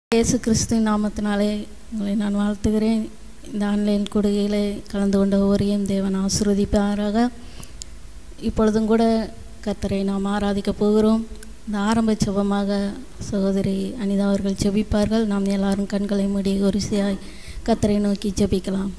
இயேசு கிறிஸ்துவின் நாமத்தினாலே உங்களை நான் வாழ்த்துகிறேன் இந்த ஆன்லைன் கொடுகையில் கலந்து கொண்ட ஒரையும் தேவன் ஆசிர்வதிப்பாராக இப்பொழுதும் கூட கர்த்தரை நாம் ஆராதிக்க போகிறோம் இந்த ஆரம்ப செபமாக சகோதரி அனிதா அவர்கள் ஜெபிப்பார்கள் நாம் எல்லாரும் கண்களை மூடி ஒரிசையாய் கர்த்தரை நோக்கி ஜெபிக்கலாம்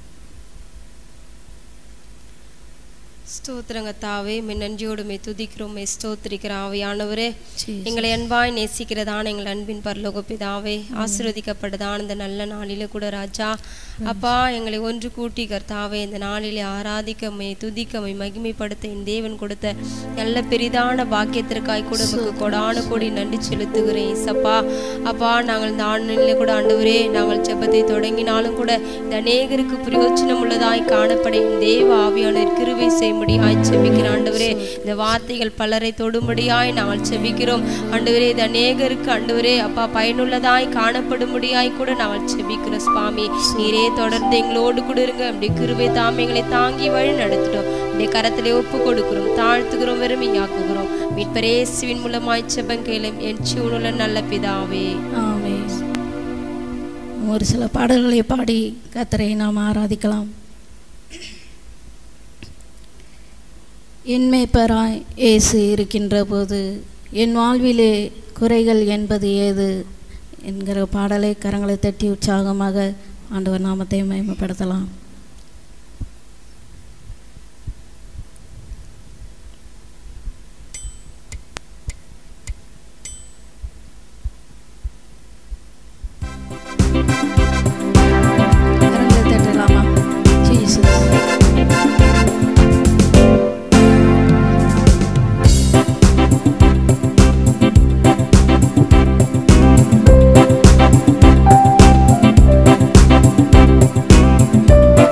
ஸ்தோத்திரங்க தாவே மே நன்றியோடுமே துதிக்கிறோம் மே ஸ்தோத்திரிக்கிற ஆவியானவரே Jesus. எங்களை அன்பாய் நேசிக்கிறதான எங்கள் அன்பின் பரலோக பிதாவே ஆசீர்வதிக்கப்பட்டதான இந்த நல்ல நாளில கூட ராஜா அப்பா எங்களை ஒன்று கூட்டி கர்த்தாவே இந்த நாளிலே ஆராதிக்க மே துதிக்க மே மகிமைப்படுத்த என் தேவன் கொடுத்த நல்ல பெரிதான பாக்கியத்திற்காய் கூட உமக்கு கொடான கோடி நன்றி செலுத்துகிறேன் இசப்பா அப்பா நாங்கள் இந்த ஆண்டிலே கூட ஆண்டவரே நாங்கள் ஜெபத்தை தொடங்கினாலும் கூட இந்த அநேகருக்கு பிரயோஜனம் உள்ளதாய் காணப்பட என் தேவ ஆவியானவர் கிருபை செய்யும்படியாய் செபிக்கிற ஆண்டவரே இந்த வார்த்தைகள் பலரை தொடும்படியாய் நாங்கள் செபிக்கிறோம் ஆண்டவரே இது அநேகருக்கு ஆண்டவரே அப்பா பயனுள்ளதாய் காணப்படும்படியாய் கூட நாங்கள் செபிக்கிறோம் சுவாமி நீரே தொடர்ந்து எங்களோடு கூட இருங்க அப்படி கிருபை தாம் எங்களை தாங்கி வழி நடத்திட்டோம் அப்படியே கரத்திலே ஒப்பு கொடுக்கிறோம் தாழ்த்துகிறோம் வெறுமையாக்குகிறோம் மீட்பரேசுவின் மூலமாய் செபங்கேளும் என் சூழ்நிலை நல்ல பிதாவே ஆமென் ஒரு சில பாடல்களை பாடி கர்த்தரை நாம் ஆராதிக்கலாம் என் மேய்ப்பராய் இயேசு இருக்கின்ற போது என் வாழ்விலே குறைகள் என்பது ஏது என்கிற பாடலை கரங்களை தட்டி உற்சாகமாக ஆண்டவர் நாமத்தை மகிமைப்படுத்தலாம் கரங்களை தட்டலாமா ஜீசஸ் என்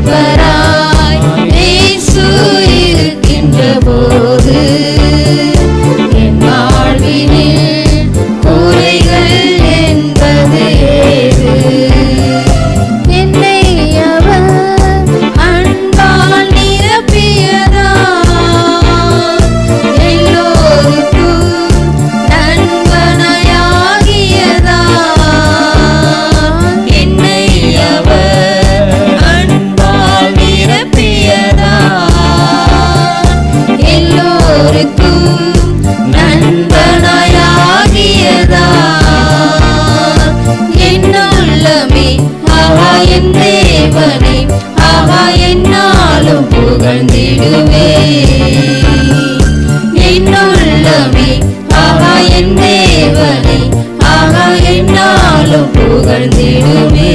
மேய்ப்பராய் இயேசு இருக்கின்ற போது என் வாழ்வினில் குறைகள் என்பது ஏது என்னை அவர் அன்பால் நிரப்பியதா எல்லோருக்கும் நண்பனாயாகியதா என்னை அவர் அன்பால் நிரப்பியதா எல்லோருக்கும் நண்பனாயாகியதா என்னுள்ளமே ஆவா என் தேவனை ஆவா என்னாலும் புகழ்ந்திடுவே என்னுள்ளமே ஆவா என் தேவனை ஆவா என்னாலும் புகழ்ந்திடுவே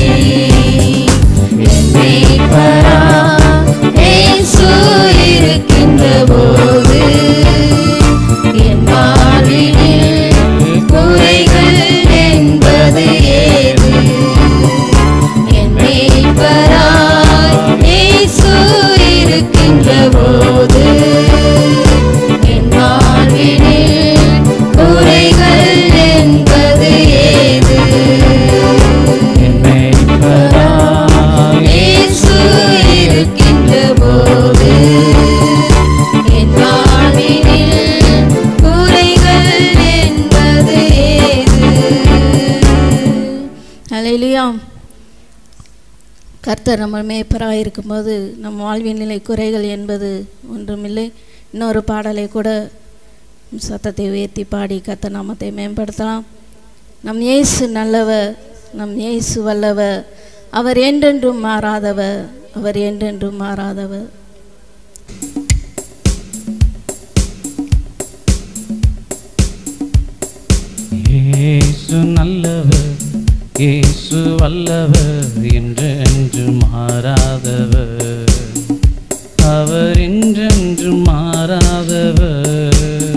என்னை பரா இயேசு இருக்கின்ற போது என் வாழ்வினில் குறைகள் என்பது ஏது என்னை பராய் இயேசு இருக்கின்ற போது என் வாழ்வினில் குறைகள் என்பது ஏது இயேசு இருக்கின்ற போது என் வாழ்வினில் குறைகள் என்பது ஏது அலையிலையா கர்த்தர் நம்ம மேய்ப்பராக இருக்கும்போது நம் வாழ்வின் நிலை குறைகள் என்பது ஒன்றுமில்லை இன்னொரு பாடலை கூட சத்தத்தை உயர்த்தி பாடி கர்த்தர் நாமத்தை மேம்படுத்தலாம் நம் இயேசு நல்லவர் நம் இயேசு வல்லவர் அவர் என்றென்றும் மாறாதவர் அவர் என்றென்றும் மாறாதவர் இயேசு நல்லவர் இயேசு வல்லவர் என்று என்று மாறாதவர் அவர் என்றென்று மாறாதவர்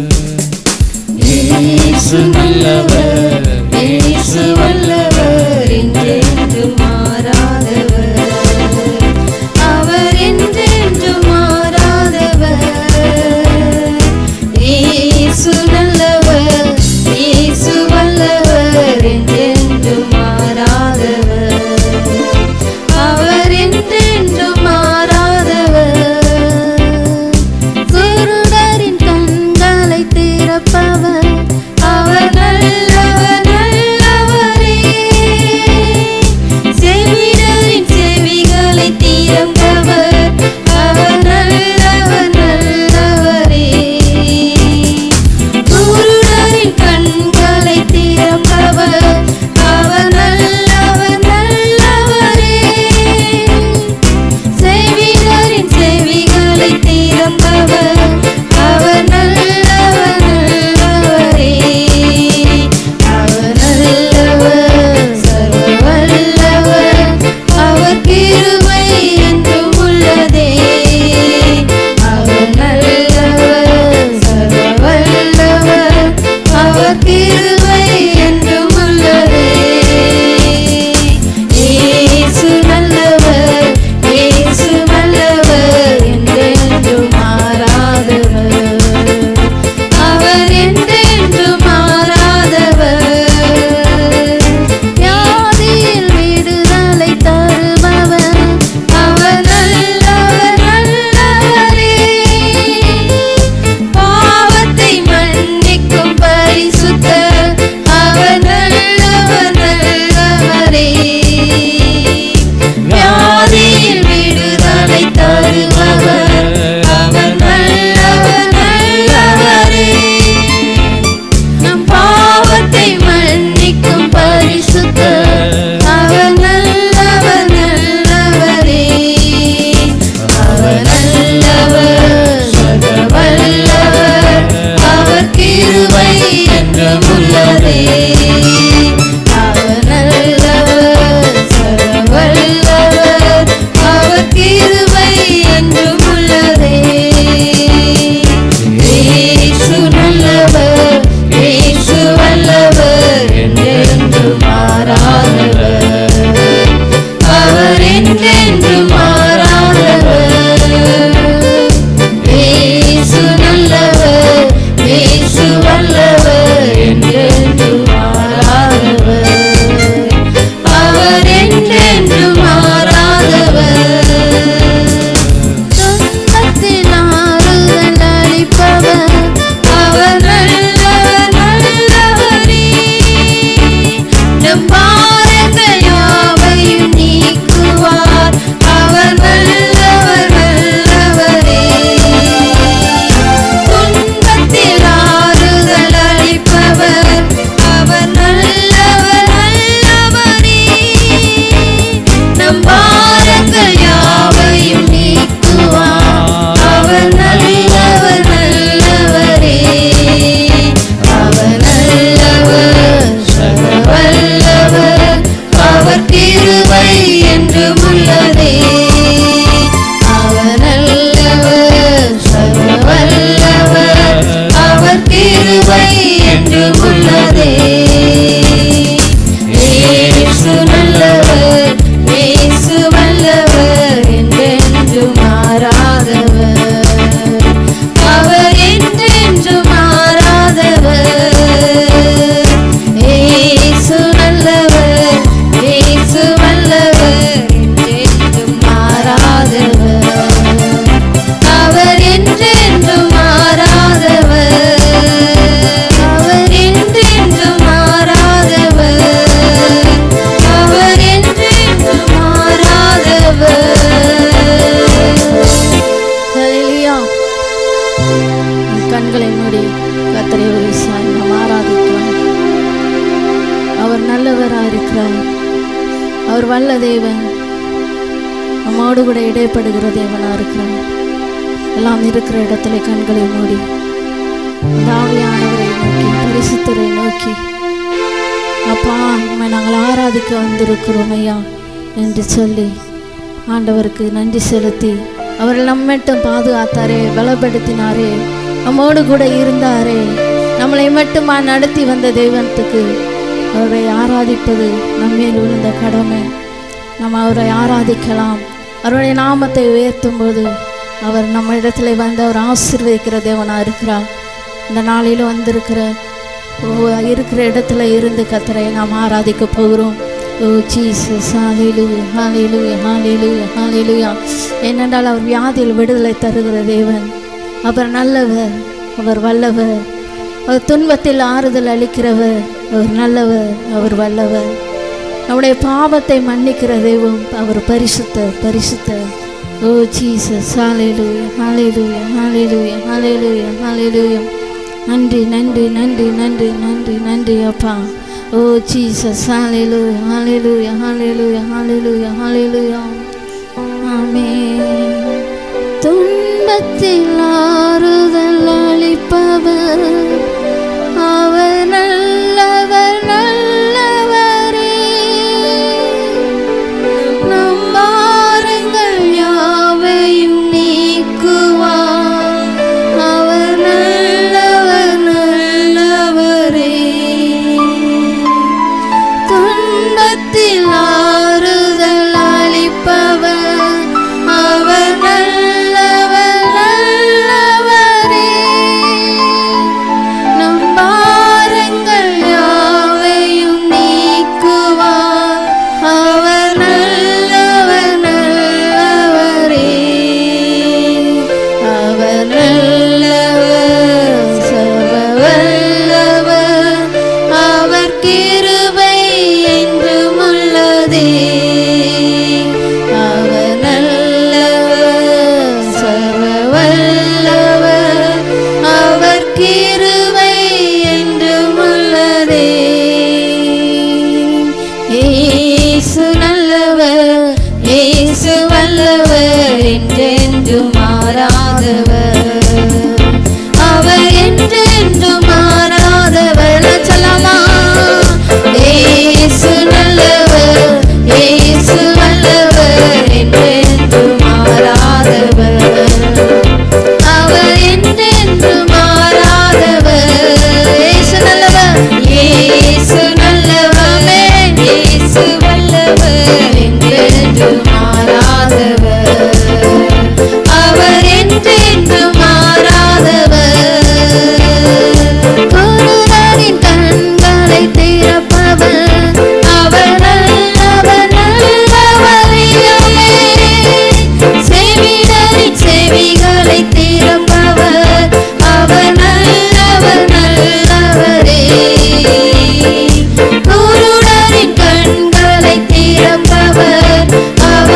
இயேசு நல்லவர் இயேசு வல்லவர் என்றென்றும் மாறாதவர் அவர் என்றென்றும் மாறாதவர் இயேசு நல்லவர் இயேசு வல்லவர் என்றென்றும் மாறாதவர் அவர் என்றென்றும் மாறாதவர் குருடரின் கண்களை திறப்பவர் அவர் நல்லவர் நம் பாரங்கள் யாவையும் நீக்குவார் அவர் நல்லவர் நல்லவரே அவர் நல்லவர் சர்வ வல்லவர் அவர் கிருபை என்றும் உள்ளதே அவர் நல்லவர் சர்வ வல்லவர் அவர் கிருபை என்றும் உள்ளதே இயேசு நல்லவர் இயேசு வல்லவர் என்றென்றும் மாறாதவர் அவர் என்றென்றும் மாறாதவர் இயேசு நல்லவர் இயேசு வல்லவர் என்றென்றும் மாறாதவர் அவர் என்றென்றும் மாறாதவர் அவர் என்றென்றும் மாறாதவர் அவர் என்றென்றும் மாறாதவர் ஹalleluya நம் கண்களை மூடி கத்தரை ஒரு சாய் நாம் ஆராதிக்கலாம் அவர் நல்லவராக இருக்கிறார் அவர் வல்ல தேவன் நம்மோடு கூட இடைப்படுகிற தேவனாக இருக்கிறார் எல்லாம் இருக்கிற இடத்துல கண்களை மூடி அந்த ஆவியானவரை நோக்கி பரிசுத்தரை நோக்கி அப்பா உம்மை நாங்கள் ஆராதிக்க வந்திருக்கிறோம் ஐயா என்று சொல்லி ஆண்டவருக்கு நன்றி செலுத்தி அவர் நம்மட்டும் பாதுகாத்தாரே பலப்படுத்தினாரே நம்மோடு கூட இருந்தாரே நம்மளை மட்டுமா நடத்தி வந்த தெய்வத்துக்கு அவரை ஆராதிப்பது நம்மேல் விழுந்த கடமை நம்ம அவரை ஆராதிக்கலாம் அவருடைய நாமத்தை உயர்த்தும் போது அவர் நம்ம இடத்துல வந்து அவர் ஆசீர்வதிக்கிற தேவனாக இருக்கிறார் இந்த நாளில் வந்திருக்கிற ஓ- இருக்கிற இடத்துல இருந்து கத்தரை நாம் ஆராதிக்க போகிறோம் ஓ ஜீசஸ் ஹalleluya ஹalleluya ஹalleluya ஹalleluya ஏனென்றால் அவர் வியாதியில் விடுதலை தருகிற தேவன் அவர் நல்லவர் அவர் வல்லவர் அவர் துன்பத்தில் ஆறுதல் அளிக்கிறவர் அவர் நல்லவர் அவர் வல்லவர் நம்முடைய பாவத்தை மன்னிக்கிற தெய்வம் அவர் பரிசுத்தர் பரிசுத்தர் ஓ ஜீசஸ் ஹalleluya ஹalleluya ஹalleluya ஹalleluya ஹalleluya நன்றி நன்றி நன்றி நன்றி நன்றி நன்றி அப்பா ஓ ஜீசஸ் ஹalleluya ஹalleluya ஹalleluya ஹalleluya ஹalleluya ஆமென் துன்பத்தில் ஆறுதல் அளிப்பவர் அவர் நல்லவர் நல்லவரே நம் பாரங்கள் யாவையும் நீக்குவார் அவர் நல்லவர் நல்லவரே துன்பத்தில் ஆறுதல் அளிப்பவர் அவர் நல்லவர் நல்லவரே நம் பாரங்கள் யாவையும் நீக்குவார் அவர் நல்லவர் நல்லவரே அவர் நல்லவர் சர்வ வல்லவர் அவர் கிருபை என்றும் உள்ளதே அவர் நல்லவர் சர்வ வல்லவர் அவர் கிருபை என்றும் உள்ளதே இயேசு நல்லவர் இயேசு வல்லவர் என்றென்றும் மாறாதவர் அவர் என்றென்றும் மாறாதவர் சொல்லலாமா இயேசு நல்லவர் இயேசு வல்லவர் என்றென்றும் மாறாதவர் அவர் என்றென்றும் மாறாதவர் இயேசு நல்லவர் இயேசு நல்லவரே இயேசு வல்லவர் என்றென்றும் மாறாதவர் அவர் என்றென்றும் மாறாதவர் குருடரின் கண்களை திறப்பவர் அவர் நல்லவர் நல்லவரே செவிடரின் செவிகளை திறப்பவர் அவர் நல்லவர் நல்லவரே குருடரின் கண்களை திறப்பவர் அவர்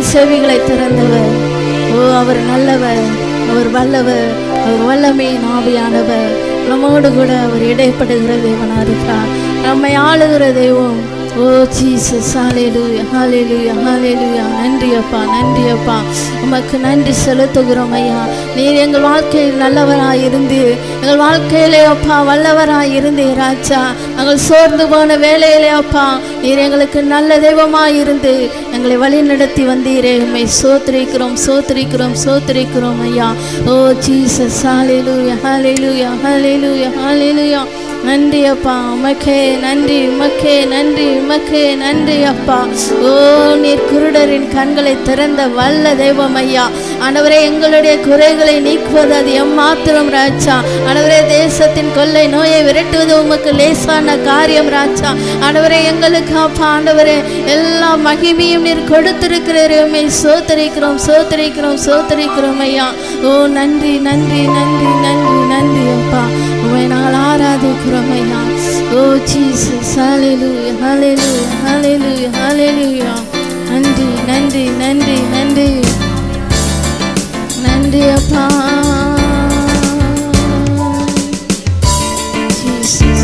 குருடரின் செவிகளை திறந்தவர் ஓ அவர் நல்லவர் அவர் வல்லவர் அவர் வல்லமையின் ஆவியானவர் நம்மோடு கூட அவர் இடைப்படுகிற தேவனா இருக்கிறார் நம்மை ஆளுகிற தெய்வம் ஓ ஜீசஸ் ஹalleluya ஹalleluya ஹalleluya நன்றி அப்பா நன்றி அப்பா உமக்கு நன்றி செலுத்துகிறோம் ஐயா நீர் எங்கள் வாழ்க்கையில் நல்லவராய் இருந்து எங்கள் வாழ்க்கையிலே அப்பா வல்லவராய் இருந்தே ராஜா நாங்கள் சோர்ந்து போன வேலையிலே அப்பா நீர் எங்களுக்கு நல்ல தெய்வமாய் இருந்து எங்களை வழி நடத்தி வந்தீரே உம்மை சோத்திரிக்கிறோம் சோத்திரிக்கிறோம் சோத்திரிக்கிறோம் ஐயா ஓ ஜீசஸ் ஹalleluya ஹalleluya ஹalleluya ஹalleluya நன்றி அப்பா உமக்கே நன்றி உமக்கே நன்றி உமக்கே நன்றி அப்பா ஓ நீர் குருடரின் கண்களை திறந்த வல்ல தெய்வம் ஐயா ஆண்டவரே எங்களுடைய குறைகளை நீக்குவது அது எம்மாத்திரம் ராஜா ஆண்டவரே தேசத்தின் கொள்ளை நோயை விரட்டுவது உமக்கு லேசான காரியம் ராஜா ஆண்டவரே எங்களுக்கு அப்பா ஆண்டவரே எல்லா மகிமையும் நீர் கொடுத்திருக்கிறீர் உம்மை சோத்தரிக்கிறோம் சோத்தரிக்கிறோம் சோத்தரிக்கிறோம் ஐயா ஓ நன்றி நன்றி நன்றி நன்றி நன்றி அப்பா உம்மை நாங்கள் ஆராதிக்கிறோம் ஐயா ஓ ஜீசஸ் ஹalleluya ஹalleluya ஹalleluya ஹalleluya நன்றி நன்றி நன்றி நன்றி நன்றி அப்பா ஜீசஸ்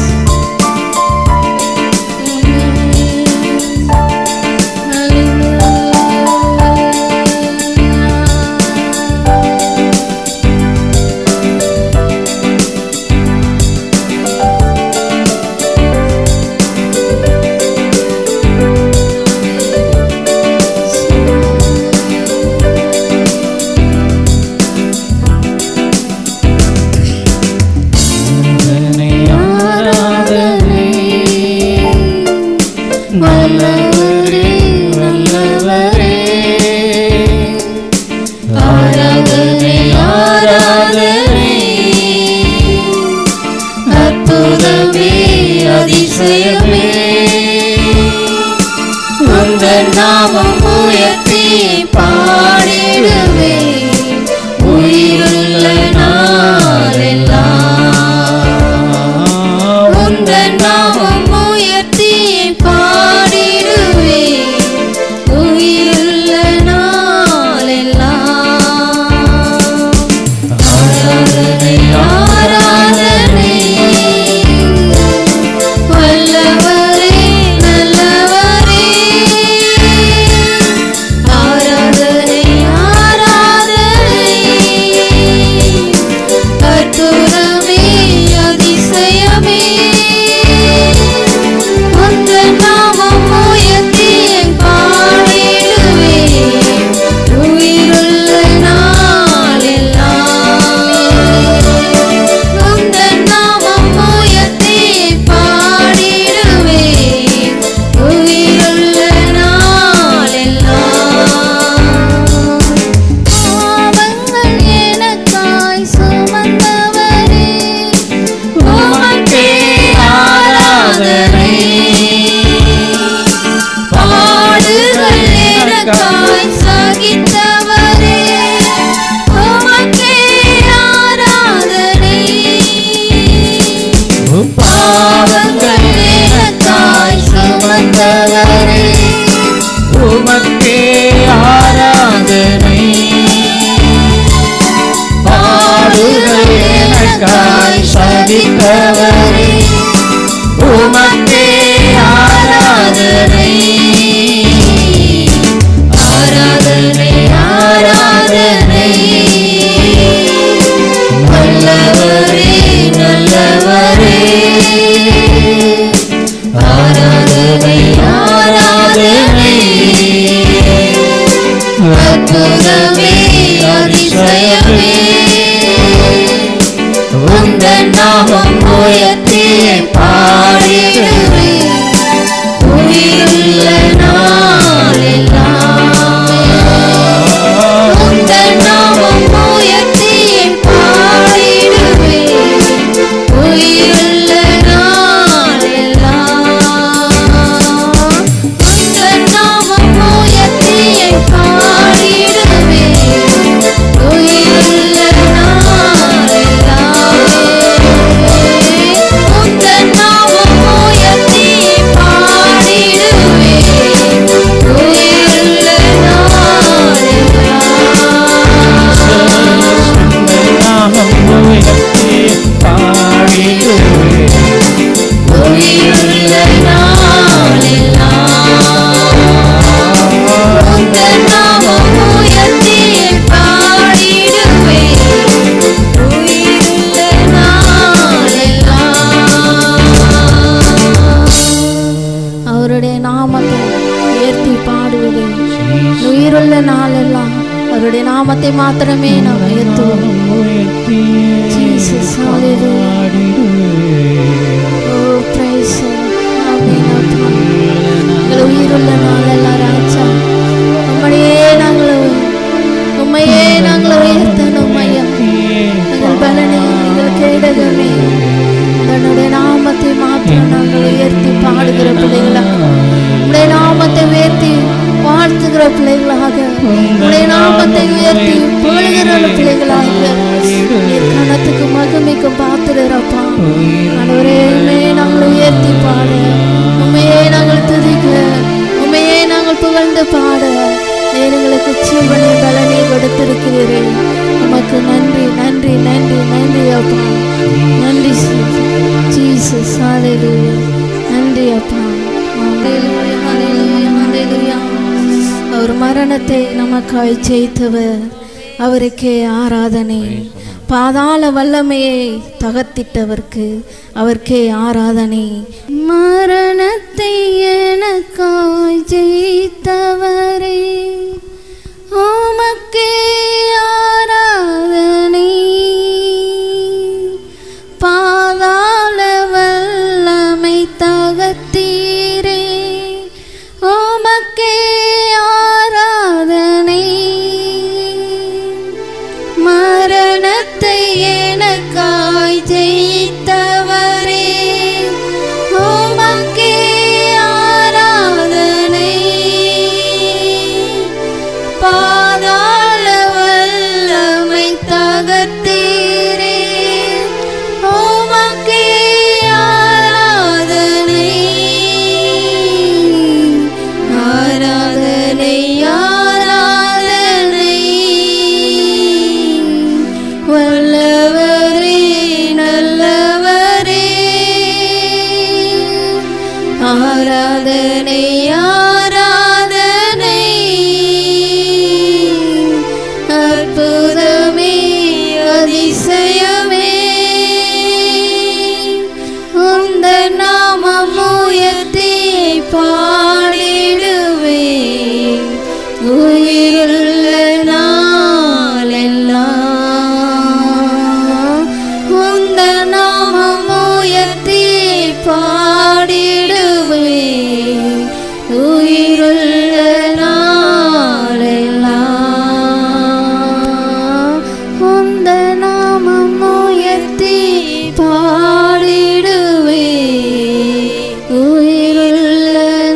நாமத்தை மாத்திரமே நாம் உயர்த்துவோம் Jesus, hallelujah. Oh, praise the Lord. Amen, அப்பா. எங்கள் உயிருள்ள நாளெல்லாம் ராஜா உம்மையே நாங்கள் உண்மையே நாங்கள் உயர்த்தணும் ஐயா எங்கள் பலனே எங்கள் கேடகமே தன்னுடைய நாமத்தை மாத்திரம் நாங்கள் உயர்த்தி பாடுகிற பிள்ளைகளாக உடைய நாமத்தை உயர்த்தி வாழ்த்துகிற பிள்ளைகளாக உடைய நாமத்தை உயர்த்தி புகழுகிற பிள்ளைகளாக நீர் கணத்துக்கு மகிமைக்கு பார்த்துடுறப்பா ஆண்டவரே நாங்கள் உயர்த்தி பாட உண்மையே நாங்கள் துதிக்க உண்மையே நாங்கள் புகழ்ந்து பாட நீர் எங்களுக்கு ஜீவனை பலனை கொடுத்திருக்கிறீரே உமக்கு நன்றி நன்றி நன்றி நன்றி அப்பா நன்றி ஜீசஸ் ஹalleluya நன்றி அப்பா ஹalleluya ஹalleluya ஹalleluya அவர் மரணத்தை நமக்காய் ஜெயித்தவர் அவருக்கே ஆராதனை பாதாள வல்லமையை தகர்த்திட்டவர்க்கு அவர்க்கே ஆராதனை மரணத்தை எனக்காய் ஜெயித்தவரே உமக்கே ஆராதனை பாதாள வல்லமை தகத்தீரே உமக்கே ஆராதனை மரணத்தை எனக்காய் ஜெயித்தவரே உமக்கே ஆராதனை பாதாள வல்லமை தகத்தீரே உமக்கே ஆராதனை ஆராதனை ஆராதனை வல்லவரே நல்லவரே ஆராதனை ஆராதனை அற்புதமே அதிசயமே உந்த நாமம் உயர்த்தி பாடிடுவேன் உயிருள்ள நாளெல்லாம் உந்த நாமம் உயர்த்தி பாடிடுவேன் உயிருள்ள நாளெல்லாம் உந்த நாமம் உயர்த்தி பாடிடுவேன் உயிருள்ள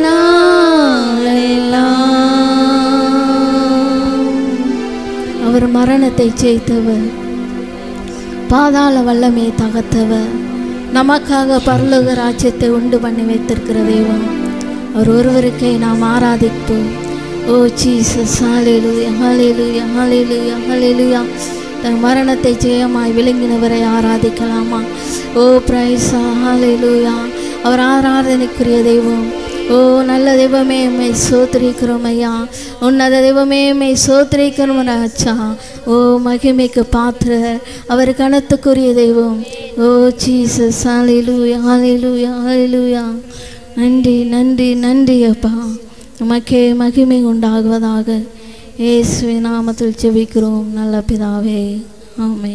நாளெல்லாம் அவர் மரணத்தை ஜெயித்தவர் பாதாள வல்லமே தகர்த்தவர் நமக்காக பரலோக ராஜ்யத்தை உண்டு பண்ணி வைத்திருக்கிற தெய்வம் அவர் ஒருவருக்கே நாம் ஆராதிப்போம் ஓ ஜீசஸ் ஹalleluya ஹalleluya ஹalleluya ஹalleluya தன் மரணத்தை ஜெயமாய் விளங்கினவரை ஆராதிக்கலாமா ஓ பிரைஸா ஹalleluya அவர் ஆராதனைக்குரிய தெய்வம் ஓ நல்ல தெய்வமே மை சோத்திரிக்கிறோம் ஐயா உன்னத தெய்வமே மை சோத்திரிக்கிறோம் ராஜா ஓ மகிமைக்கு பாத்திர அவர் கணத்துக்குரிய தெய்வம் ஓ ஜீசஸ் ஹalleluya ஹalleluya ஹalleluya நன்றி நன்றி நன்றி அப்பா உமக்கே மகிமை உண்டாகுவதாக இயேசுவின் நாமத்தில் ஜெபிக்கிறோம் நல்ல பிதாவே ஆமென்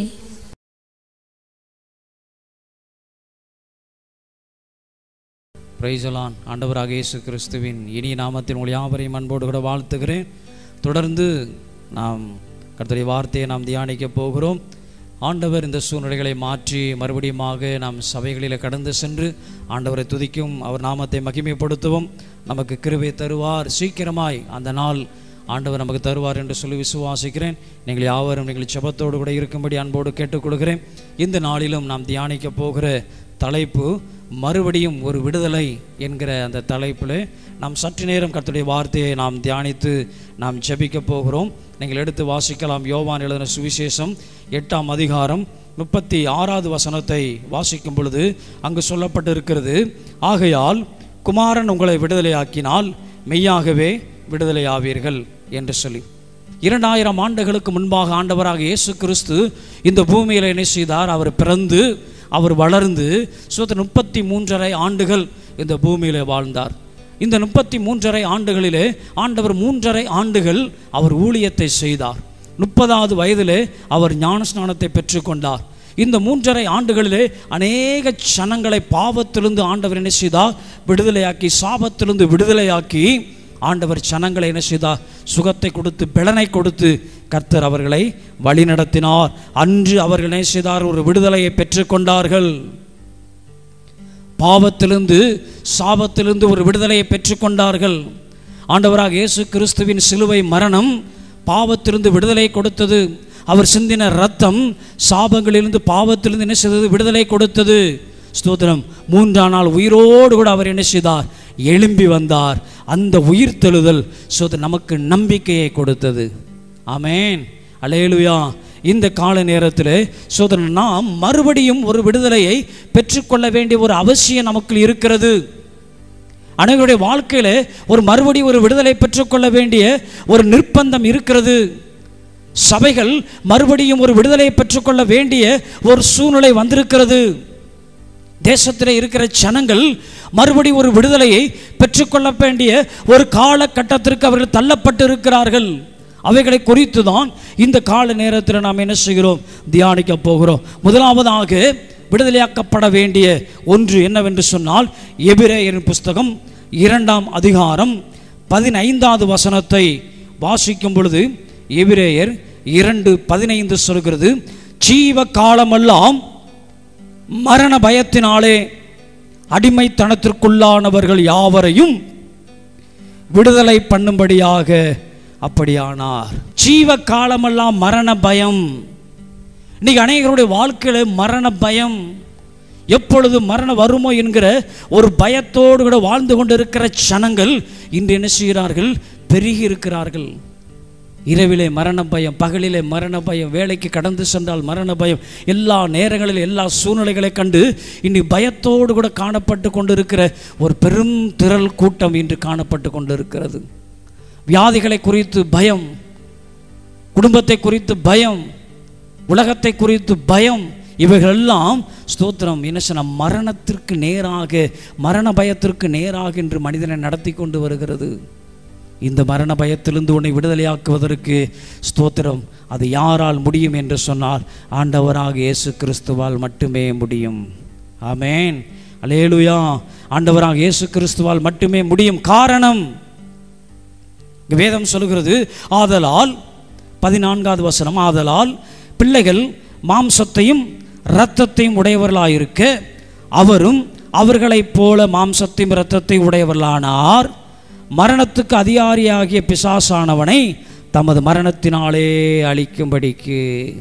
பிரைசலான் ஆண்டவராக இயேசு கிறிஸ்துவின் இனிய நாமத்தின் உங்கள் யாவரையும் அன்போடு கூட வாழ்த்துகிறேன் தொடர்ந்து நாம் கர்த்தருடைய வார்த்தையை நாம் தியானிக்க போகிறோம் ஆண்டவர் இந்த சூழ்நிலைகளை மாற்றி மறுபடியுமாக நாம் சபைகளில் கடந்து சென்று ஆண்டவரை துதிக்கும் அவர் நாமத்தை மகிமைப்படுத்துவோம் நமக்கு கிருபை தருவார் சீக்கிரமாய் அந்த நாள் ஆண்டவர் நமக்கு தருவார் என்று சொல்லி விசுவாசிக்கிறேன் நீங்கள் யாவரும் நீங்கள் செபத்தோடு கூட இருக்கும்படி அன்போடு கேட்டுக்கொள்கிறேன் இந்த நாளிலும் நாம் தியானிக்க போகிற தலைப்பு மறுபடியும் ஒரு விடுதலை என்கிற அந்த தலைப்பில் நாம் சற்று நேரம் கர்த்தருடைய வார்த்தையை நாம் தியானித்து நாம் ஜெபிக்க போகிறோம் நீங்கள் எடுத்து வாசிக்கலாம் யோவான் எழுதின சுவிசேஷம் எட்டாம் அதிகாரம் முப்பத்தி ஆறாவது வசனத்தை வாசிக்கும் பொழுது அங்கு சொல்லப்பட்டிருக்கிறது ஆகையால் குமாரன் உங்களை விடுதலையாக்கினால் மெய்யாகவே விடுதலையாவீர்கள் என்று சொல்லி இரண்டாயிரம் ஆண்டுகளுக்கு முன்பாக ஆண்டவராக இயேசு கிறிஸ்து இந்த பூமியில் என்ன செய்தார் அவர் பிறந்து அவர் வளர்ந்து சுத்த முப்பத்தி மூன்றரை ஆண்டுகள் இந்த பூமியிலே வாழ்ந்தார் இந்த முப்பத்தி மூன்றரை ஆண்டுகளிலே ஆண்டவர் மூன்றரை ஆண்டுகள் அவர் ஊழியத்தை செய்தார் முப்பதாவது வயதிலே அவர் ஞானஸ்நானத்தை பெற்றுக்கொண்டார் இந்த மூன்றரை ஆண்டுகளிலே அநேக சனங்களை பாவத்திலிருந்து ஆண்டவர் என்ன செய்தார் விடுதலையாக்கி சாபத்திலிருந்து விடுதலையாக்கி ஆண்டவர் சனங்களை என்ன செய்தார் சுகத்தை கொடுத்து பிளனை கொடுத்து கர்த்தர் அவர்களை வழிநடத்தினார் அன்று அவர்கள் என்ன செய்தார் ஒரு விடுதலையை பெற்றுக்கொண்டார்கள் பாவத்திலிருந்து சாபத்திலிருந்து ஒரு விடுதலையை பெற்றுக்கொண்டார்கள் ஆண்டவராக இயேசு கிறிஸ்துவின் சிலுவை மரணம் பாவத்திலிருந்து விடுதலை கொடுத்தது அவர் சிந்தின ரத்தம் சாபங்களிலிருந்து பாவத்திலிருந்து என்ன செய்தது விடுதலை கொடுத்தது ஸ்தோத்திரம் மூன்றாம் நாள் உயிரோடு கூட அவர் என்ன செய்தார் எழும்பி வந்தார் அந்த உயிர் தெழுதல் ஸ்தோத்திரம் நமக்கு நம்பிக்கையை கொடுத்தது ஆமென் அலேலுயா இந்த கால நேரத்தில் சோதரன் நாம் மறுபடியும் ஒரு விடுதலையை பெற்றுக்கொள்ள வேண்டிய ஒரு அவசியம் நமக்கு இருக்கிறது அனைவருடைய வாழ்க்கையில் ஒரு மறுபடியும் ஒரு விடுதலை பெற்றுக்கொள்ள வேண்டிய ஒரு நிர்பந்தம் இருக்கிறது சபைகள் மறுபடியும் ஒரு விடுதலை பெற்றுக்கொள்ள வேண்டிய ஒரு சூழ்நிலை வந்திருக்கிறது தேசத்தில் இருக்கிற ஜனங்கள் மறுபடியும் ஒரு விடுதலையை பெற்றுக்கொள்ள வேண்டிய ஒரு காலகட்டத்திற்கு அவர்கள் தள்ளப்பட்டு இருக்கிறார்கள் அவைகளை குறித்து தான் இந்த கால நேரத்தில் நாம் என்ன செய்கிறோம் தியானிக்க போகிறோம் முதலாவதாக விடுதலையாக்கப்பட வேண்டிய ஒன்று என்னவென்று சொன்னால் எபிரேயரின் புஸ்தகம் இரண்டாம் அதிகாரம் பதினைந்தாவது வசனத்தை வாசிக்கும் பொழுது எபிரேயர் இரண்டு பதினைந்து சொல்கிறது ஜீவ காலமெல்லாம் மரண பயத்தினாலே அடிமைத்தனத்திற்குள்ளானவர்கள் யாவரையும் விடுதலை பண்ணும்படியாக அப்படியானார் ஜீவ காலமெல்லாம் மரண பயம் இன்னைக்கு அநேகருடைய வாழ்க்கையில மரண பயம் எப்பொழுது மரணம் வருமோ என்கிற ஒரு பயத்தோடு கூட வாழ்ந்து கொண்டிருக்கிற ஜனங்கள் இன்று என்ன செய்கிறார்கள் பெருகி இருக்கிறார்கள் இரவிலே மரண பயம் பகலிலே மரண பயம் வேலைக்கு கடந்து சென்றால் மரண பயம் எல்லா நேரங்களிலும் எல்லா சூழ்நிலைகளை கண்டு இனி பயத்தோடு கூட காணப்பட்டு கொண்டிருக்கிற ஒரு பெரும் திரள் கூட்டம் இன்று காணப்பட்டு கொண்டிருக்கிறது வியாதிகளை குறித்து பயம் குடும்பத்தை குறித்து பயம் உலகத்தை குறித்து பயம் இவைகளெல்லாம் ஸ்தோத்திரம் என்ன சொன்ன மரணத்திற்கு நேராக மரண பயத்திற்கு நேராக என்று மனிதனை நடத்தி கொண்டு வருகிறது இந்த மரண பயத்திலிருந்து உன்னை விடுதலையாக்குவதற்கு ஸ்தோத்திரம் அது யாரால் முடியும் என்று சொன்னால் ஆண்டவராக இயேசு கிறிஸ்துவால் மட்டுமே முடியும் ஆமென் அலேலுயா ஆண்டவராக இயேசு கிறிஸ்துவால் மட்டுமே முடியும் காரணம் இங்க வேதம் சொல்கிறது ஆதலால் பதினான்காவது வசனம் ஆதலால் பிள்ளைகள் மாம்சத்தையும் இரத்தத்தையும் உடையவர்களாயிருக்க அவரும் அவர்களைப் போல மாம்சத்தையும் இரத்தத்தையும் உடையவர்களானார் மரணத்துக்கு அதிகாரியாகிய பிசாசானவனை தமது மரணத்தினாலே அழிக்கும்படிக்கு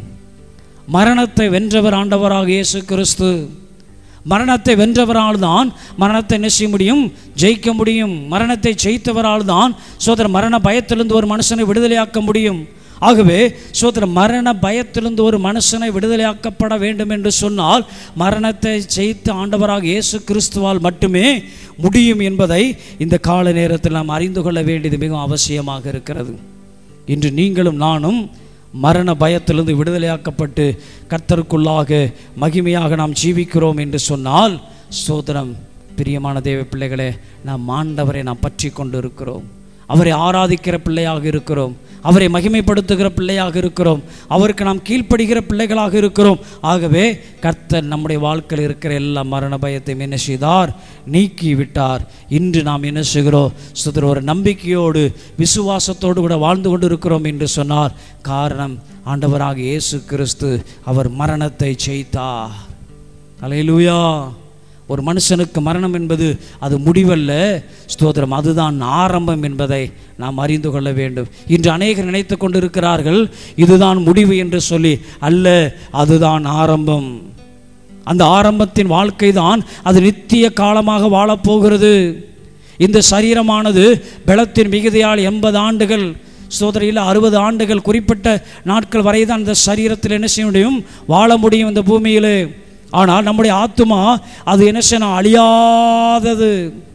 மரணத்தை வென்றவர் ஆண்டவராக இயேசு கிறிஸ்து மரணத்தை வென்றவரால் தான் மரணத்தை என்ன செய்ய முடியும் ஜெயிக்க முடியும் மரணத்தை ஜெயித்தவரால் தான் சோதர மரண பயத்திலிருந்து ஒரு மனுஷனை விடுதலையாக்க முடியும் ஆகவே சோதர மரண பயத்திலிருந்து ஒரு மனுஷனை விடுதலையாக்கப்பட வேண்டும் என்று சொன்னால் மரணத்தை ஜெயித்த ஆண்டவராக இயேசு கிறிஸ்துவால் மட்டுமே முடியும் என்பதை இந்த கால நேரத்தில் நாம் அறிந்து கொள்ள வேண்டியது மிகவும் அவசியமாக இருக்கிறது இன்று நீங்களும் நானும் மரண பயத்திலிருந்து விடுதலையாக்கப்பட்டு கர்த்தருக்குள்ளாக மகிமையாக நாம் ஜீவிக்கிறோம் என்று சொன்னால் சோதரம் பிரியமான தேவ பிள்ளைகளே நாம் ஆண்டவரை நாம் பற்றி கொண்டு இருக்கிறோம் அவரை ஆராதிக்கிற பிள்ளையாக இருக்கிறோம் அவரை மகிமைப்படுத்துகிற பிள்ளையாக இருக்கிறோம் அவருக்கு நாம் கீழ்ப்படுகிற பிள்ளைகளாக இருக்கிறோம் ஆகவே கர்த்தர் நம்முடைய வாழ்க்கையில் இருக்கிற எல்லா மரண பயத்தையும் என்ன செய்தார் நீக்கி விட்டார் இன்று நாம் என்ன செய்கிறோம் சுதர் ஒரு நம்பிக்கையோடு விசுவாசத்தோடு கூட வாழ்ந்து கொண்டு இருக்கிறோம் என்று சொன்னார் காரணம் ஆண்டவராக இயேசு கிறிஸ்து அவர் மரணத்தை ஜெயித்தார் அலையிலுயா ஒரு மனுஷனுக்கு மரணம் என்பது அது முடிவல்ல ஸ்தோத்திரம் அதுதான் ஆரம்பம் என்பதை நாம் அறிந்து கொள்ள வேண்டும் இன்று அநேகர் நினைத்து கொண்டிருக்கிறார்கள் இதுதான் முடிவு என்று சொல்லி அல்ல அதுதான் ஆரம்பம் அந்த ஆரம்பத்தின் வாழ்க்கை தான் அது நித்திய காலமாக வாழப்போகிறது இந்த சரீரமானது பலத்தின் மிகுதியால் எண்பது ஆண்டுகள் சோதனையில் அறுபது ஆண்டுகள் குறிப்பிட்ட நாட்கள் வரை தான் இந்த சரீரத்தில் என்ன செய்ய முடியும் வாழ முடியும் இந்த பூமியிலே ஆனால் நம்முடைய ஆத்துமா அது என்ன செய்யணும் அழியாதது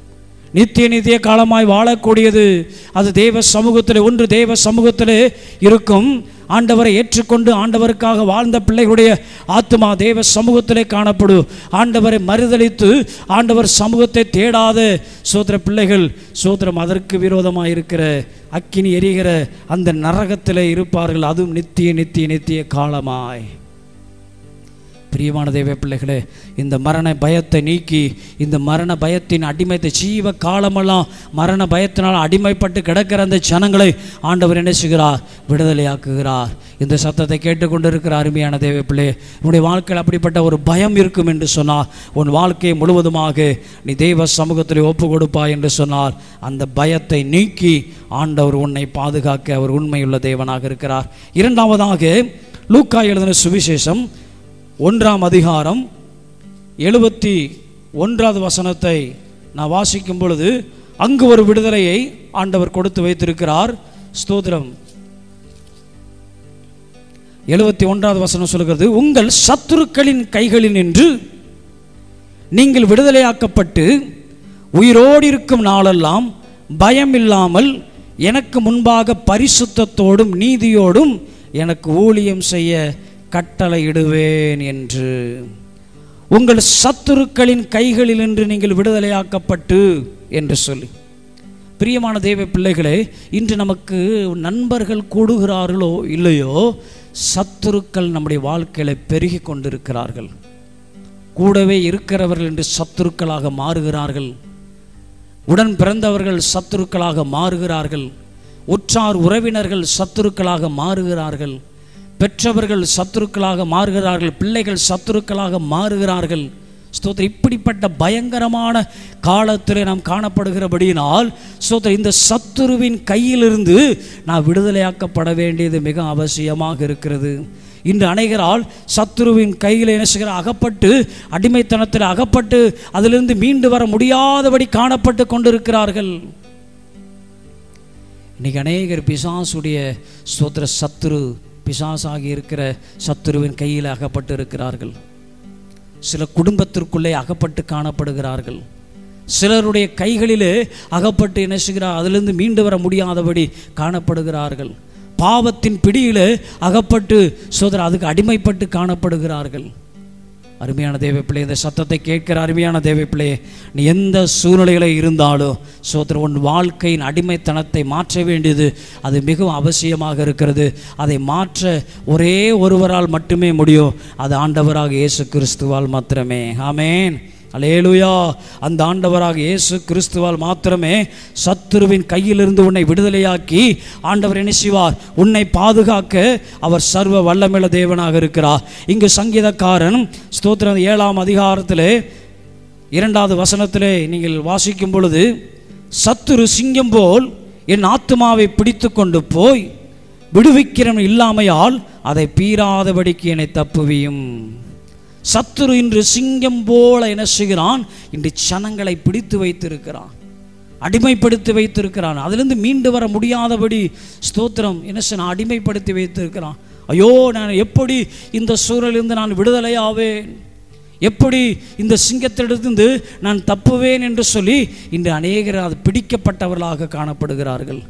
நித்திய நித்திய காலமாய் வாழக்கூடியது அது தேவ சமூகத்தில் ஒன்று தேவ சமூகத்தில் இருக்கும் ஆண்டவரை ஏற்றுக்கொண்டு ஆண்டவருக்காக வாழ்ந்த பிள்ளைகளுடைய ஆத்மா தேவ சமூகத்திலே காணப்படும் ஆண்டவரை மறுதளித்து ஆண்டவர் சமூகத்தை தேடாத சோதர பிள்ளைகள் சோதரம் அதற்கு விரோதமாக இருக்கிற அக்கினி எரிகிற அந்த நரகத்திலே இருப்பார்கள் அதுவும் நித்திய நித்திய நித்திய காலமாய் பிரியமான தேவ பிள்ளைகளே இந்த மரண பயத்தை நீக்கி இந்த மரண பயத்தின் அடிமைத்தை ஜீவ காலமெல்லாம் மரண பயத்தினால் அடிமைப்பட்டு கிடக்கிற அந்த ஜனங்களை ஆண்டவர் என்ன செய்கிறார் விடுதலையாக்குகிறார் இந்த சத்தத்தை கேட்டுக்கொண்டிருக்கிற அருமையான தேவ பிள்ளை உன்னுடைய வாழ்க்கையில் அப்படிப்பட்ட ஒரு பயம் இருக்கும் என்று சொன்னால் உன் வாழ்க்கையை முழுவதுமாக நீ தெய்வ சமூகத்தில் ஒப்பு கொடுப்பாய் என்று சொன்னால் அந்த பயத்தை நீக்கி ஆண்டவர் உன்னை பாதுகாக்க அவர் உண்மையுள்ள தேவனாக இருக்கிறார் இரண்டாவதாக லூக்கா எழுதின சுவிசேஷம் ஒன்றாம் அதிகாரம் எழுபத்தி ஒன்றாவது வசனத்தை நான் வாசிக்கும் பொழுது அங்கு ஒரு விடுதலையை ஆண்டவர் கொடுத்து வைத்திருக்கிறார் ஸ்தோத்திரம் எழுபத்தி ஒன்றாவது வசனம் சொல்கிறது உங்கள் சத்துருக்களின் கைகளில் நின்று நீங்கள் விடுதலையாக்கப்பட்டு உயிரோடு இருக்கும் நாளெல்லாம் பயம் இல்லாமல் எனக்கு முன்பாக பரிசுத்தத்தோடும் நீதியோடும் எனக்கு ஊழியம் செய்ய கட்டளையிடுவேன் என்று உங்கள் சத்துருக்களின் கைகளில் நின்று நீங்கள் விடுதலையாக்கப்பட்டு என்று சொல்லி பிரியமான தேவ பிள்ளைகளே இன்று நமக்கு நண்பர்கள் கூடுகிறார்களோ இல்லையோ சத்துருக்கள் நம்முடைய வாழ்க்கையில பெருகி கொண்டிருக்கிறார்கள் கூடவே இருக்கிறவர்கள் என்று சத்துருக்களாக மாறுகிறார்கள் உடன் பிறந்தவர்கள் சத்துருக்களாக மாறுகிறார்கள் உற்றார் உறவினர்கள் சத்துருக்களாக மாறுகிறார்கள் பெற்றவர்கள் சத்துருக்களாக மாறுகிறார்கள் பிள்ளைகள் சத்துருக்களாக மாறுகிறார்கள் ஸ்தோத்திரம் இப்படிப்பட்ட பயங்கரமான காலத்தில் நாம் காணப்படுகிறபடியினால் ஸ்தோத்திரம் இந்த சத்துருவின் கையிலிருந்து நான் விடுதலையாக்கப்பட வேண்டியது மிக அவசியமாக இருக்கிறது இன்று அனைகரால் சத்துருவின் கையில் என்ன செய்கிற அகப்பட்டு அடிமைத்தனத்தில் அகப்பட்டு அதிலிருந்து மீண்டு வர முடியாதபடி காணப்பட்டு கொண்டிருக்கிறார்கள் இன்னைக்கு அநேகர் பிசாசுடைய ஸ்தோத்திர சத்துரு பிசாசாகி இருக்கிற சத்துருவின் கையில் அகப்பட்டு இருக்கிறார்கள் சில குடும்பத்திற்குள்ளே அகப்பட்டு காணப்படுகிறார்கள் சிலருடைய கைகளிலே அகப்பட்டு என்ன செய்கிறார் அதிலிருந்து மீண்டு வர முடியாதபடி காணப்படுகிறார்கள் பாவத்தின் பிடியிலே அகப்பட்டு சோதரர் அதுக்கு அடிமைப்பட்டு காணப்படுகிறார்கள் அருமையான தேவப்பிள்ளை இந்த சத்தத்தை கேட்கிற அருமையான தேவப்பிள்ளையே நீ எந்த சூழ்நிலையில இருந்தாலும் சோதர உன் வாழ்க்கையின் அடிமைத்தனத்தை மாற்ற வேண்டியது அது மிகவும் அவசியமாக இருக்கிறது அதை மாற்ற ஒரே ஒருவரால் மட்டுமே முடியும் அது ஆண்டவராக இயேசு கிறிஸ்துவால் மாத்திரமே ஆமேன் அலேலுயா அந்த ஆண்டவராக இயேசு கிறிஸ்துவால் மாத்திரமே சத்துருவின் கையிலிருந்து உன்னை விடுதலையாக்கி ஆண்டவர் என்ன செய்வார் உன்னை பாதுகாக்க அவர் சர்வ வல்லமிழ தேவனாக இருக்கிறார் இங்கு சங்கீதக்காரன் ஸ்தோத்திரம் ஏழாம் அதிகாரத்திலே இரண்டாவது வசனத்திலே நீங்கள் வாசிக்கும் பொழுது சத்துரு சிங்கம் போல் என் ஆத்துமாவை பிடித்து கொண்டு போய் விடுவிக்கிறவன் இல்லாமையால் அதை பீறாதபடிக்கு என்னை தப்புவியும் சத்துரு இன்று சிங்கம் போல என்ன செய்கிறான் இன்று சனங்களை பிடித்து வைத்திருக்கிறான் அடிமைப்படுத்தி வைத்திருக்கிறான் அதிலிருந்து மீண்டு வர முடியாதபடி ஸ்தோத்திரம் என்ன செய்ய அடிமைப்படுத்தி வைத்திருக்கிறான் ஐயோ நான் எப்படி இந்த சூழலிருந்து நான் விடுதலையாவேன் எப்படி இந்த சிங்கத்திலிருந்து நான் தப்புவேன் என்று சொல்லி இன்று அநேகர் அது பிடிக்கப்பட்டவர்களாக காணப்படுகிறார்கள்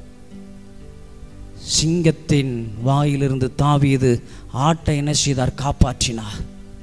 சிங்கத்தின் வாயிலிருந்து தாவியது ஆட்டை என்ன செய்தார் காப்பாற்றினார்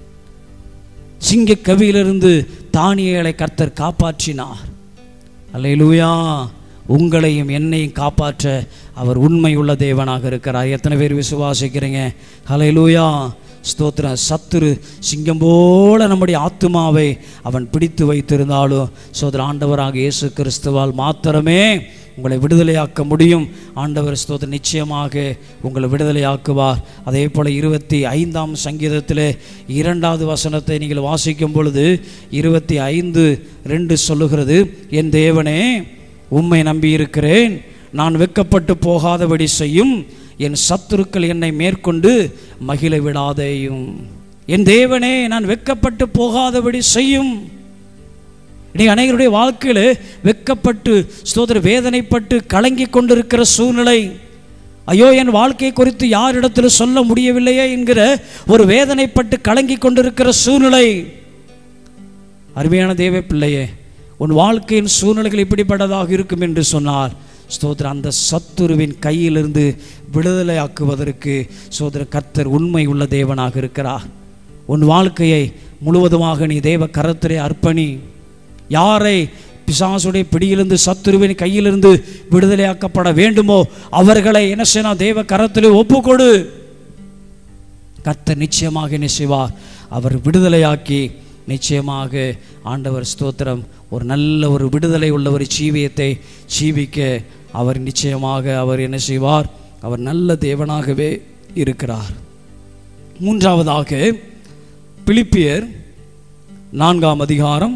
சிங்க கவியிலிருந்து தானியலை கர்த்தர் காப்பாற்றினார் அல்லேலூயா உங்களையும் என்னையும் காப்பாற்ற அவர் உண்மையுள்ள தேவனாக இருக்கிறார் எத்தனை பேர் விசுவாசிக்கிறீங்க ஹalleluya ஸ்தோத்திரம் சத்துரு சிங்கம் போல நம்முடைய ஆத்துமாவை அவன் பிடித்து வைத்திருந்தாலும் சோதர ஆண்டவராக இயேசு கிறிஸ்துவால் மாத்திரமே உங்களை விடுதலையாக்க முடியும் ஆண்டவர் ஸ்தோத்திரம் நிச்சயமாக உங்களை விடுதலையாக்குவார் அதே போல் இருபத்தி ஐந்தாம் சங்கீதத்திலே இரண்டாவது வசனத்தை நீங்கள் வாசிக்கும் பொழுது இருபத்தி ஐந்து ரெண்டு சொல்லுகிறது என் தேவனே உம்மை நம்பியிருக்கிறேன் நான் வெக்கப்பட்டு போகாதபடி செய்யும் என் சத்துருக்கள் என்னை மேற்கொண்டு மகிழ விடாதேயும் என் தேவனே நான் வெக்கப்பட்டு போகாதபடி செய்யும் இன்னைக்கு அனைவருடைய வாழ்க்கையில் வெக்கப்பட்டு ஸ்தோத்திர வேதனைப்பட்டு கலங்கி கொண்டிருக்கிற சூழ்நிலை ஐயோ என் வாழ்க்கை குறித்து யாரிடத்தில் சொல்ல முடியவில்லையே என்கிற ஒரு வேதனைப்பட்டு கலங்கி கொண்டிருக்கிற சூழ்நிலை அருமையான தேவ பிள்ளையே உன் வாழ்க்கையின் சூழ்நிலைகள் இப்படிப்பட்டதாக இருக்கும் என்று சொன்னார் ஸ்தோத்திரம் அந்த சத்துருவின் கையிலிருந்து விடுதலையாக்குவதற்கு சோதர கர்த்தர் உண்மை உள்ள தேவனாக இருக்கிறார் உன் வாழ்க்கையை முழுவதுமாக நீ தேவ கரத்திலே அர்ப்பணி யாரை பிசாசுடைய பிடியிலிருந்து சத்துருவின் கையிலிருந்து விடுதலையாக்கப்பட வேண்டுமோ அவர்களை என்ன செய்யணும் தேவ கரத்திலே ஒப்புக்கொடு கர்த்தர் நிச்சயமாக என்ன செய்வார் அவர் விடுதலையாக்கி நிச்சயமாக ஆண்டவர் ஸ்தோத்திரம் ஒரு நல்ல ஒரு விடுதலை உள்ள ஒரு ஜீவியத்தை ஜீவிக்க அவர் நிச்சயமாக அவர் என்ன செய்வார் அவர் நல்ல தேவனாகவே இருக்கிறார் மூன்றாவதாக பிலிப்பியர் நான்காம் அதிகாரம்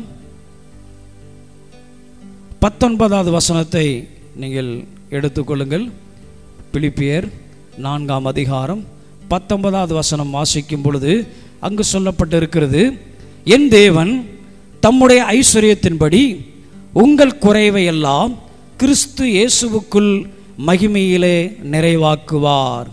பத்தொன்பதாவது வசனத்தை நீங்கள் எடுத்துக்கொள்ளுங்கள் பிலிப்பியர் நான்காம் அதிகாரம் பத்தொன்பதாவது வசனம் வாசிக்கும் பொழுது அங்கு சொல்லப்பட்டிருக்கிறது என் தேவன் தம்முடைய ஐஸ்வர்யத்தின்படி உங்கள் குறைவை எல்லாம் கிறிஸ்து இயேசுவுக்குள் மகிமையிலே நிறைவாக்குவார்